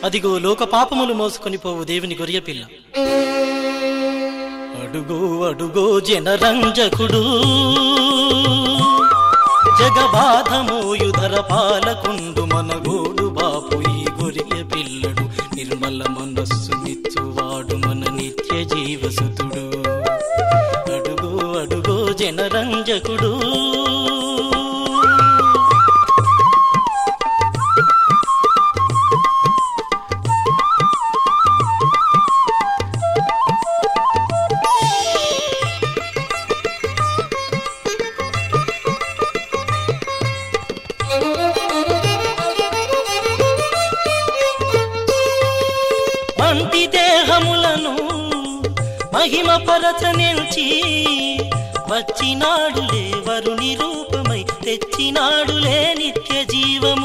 అదిగో లోక పాపములు మోసుకొని పోవు దేవుని గొర్రె పిల్ల అడుగో అడుగో జనరంజకుడు జగబాధమోయుధర పాలకుండు మనగోడు బాపు ఈ గొరియ పిల్లడు నిర్మల మనస్సు నిచ్చువాడు మన నిత్య జీవసుతుడు అడుగో అడుగో జనరంజకుడు మంటి దేహములను మహిమ పరచనించి వచ్చినాడులే వరుని రూపమై తెచ్చినాడులే నిత్య జీవము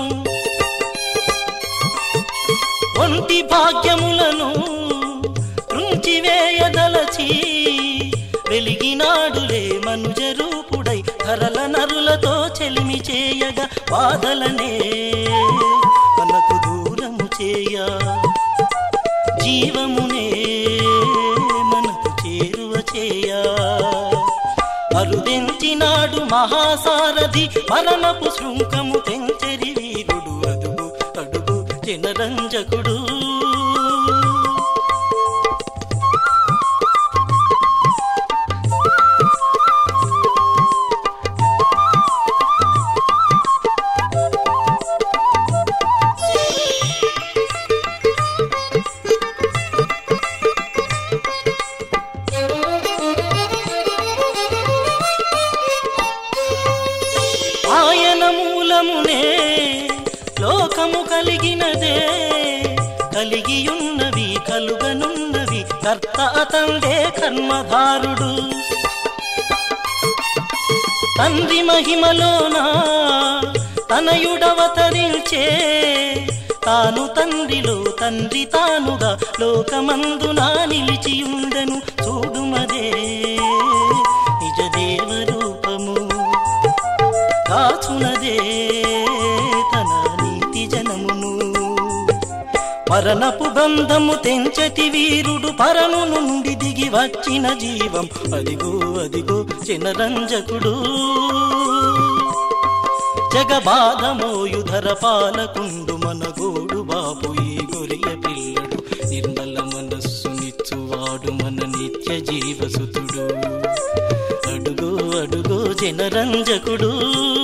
ఒంటి భాగ్యములను వేయదలచి వెలిగినాడులే మనుజ రూపుడై ధరల నరులతో చెలిమి చేయగా బాధలనే మనకు దూరము చేయా జీవమునే మనకు చేరువ చేయా అరుదెంచినాడు మహాసారథి మరణపు శృంఖము తెంచెరి వీరుడు అదుగు అడుగు జనరంజకుడు ఆయన మూలమునే లోకము కలిగినదే కలిగియున్నవి కలుగనున్నవి కర్త అతండే కర్మధారుడు తండ్రి మహిమలోన తనయుడవతరించే తాను తండ్రిలో తండ్రి తానుగా లోకమందున నిలిచియుండెను చూడుమదే నిజ దేవ రూపము కాచునదే తన నీతి జనమును మరణపు బంధము తెంచటి వీరుడు పరము నుండి దిగి వచ్చిన జీవం అదిగో అదిగో చినరంజకుడు జగబాధమోయుధర పాలకుండు మన గోడు బాపు ఈ గొరియ పిల్లడు నిర్మల మనస్సు నిచ్చువాడు మన నిత్య జీవసుతుడు అడుగో అడుగో జనరంజకుడు